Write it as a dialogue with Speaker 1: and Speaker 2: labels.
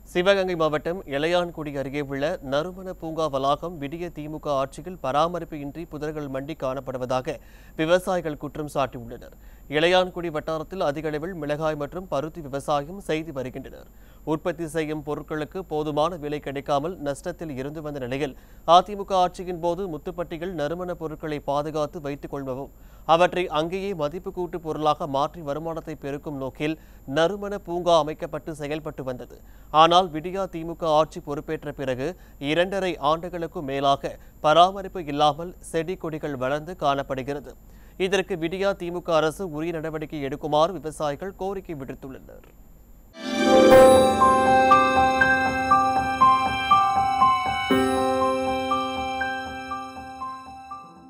Speaker 1: சிவகங்கை மாவட்டம் இளையான்குடி அருகே உள்ள நறுமண பூங்கா வளாகம் விடிய திமுக ஆட்சியில் பராமரிப்பு இன்றி புதர்கள் மண்டி காணப்படுவதாக விவசாயிகள் குற்றம் சாட்டியுள்ளனர் இளையான்குடி வட்டாரத்தில் அதிக அளவில் மிளகாய் மற்றும் பருத்தி விவசாயம் செய்து வருகின்றனர் உற்பத்தி செய்யும் பொருட்களுக்கு போதுமான விலை கிடைக்காமல் நஷ்டத்தில் இருந்து வந்த நிலையில் அதிமுக ஆட்சியின் போது முத்துப்பட்டிகள் நறுமண பொருட்களை பாதுகாத்து வைத்துக் கொள்வதும் அவற்றை அங்கேயே மதிப்பு கூட்டு பொருளாக மாற்றி வருமானத்தை பெருக்கும் நோக்கில் நறுமண பூங்கா அமைக்கப்பட்டு செயல்பட்டு வந்தது ஆனால் விடியா திமுக ஆட்சி பொறுப்பேற்ற பிறகு இரண்டரை ஆண்டுகளுக்கும் மேலாக பராமரிப்பு இல்லாமல் செடி கொடிகள் வளர்ந்து காணப்படுகிறது இதற்கு விடியா திமுக அரசு உரிய நடவடிக்கை எடுக்குமாறு விவசாயிகள் கோரிக்கை விடுத்துள்ளனர்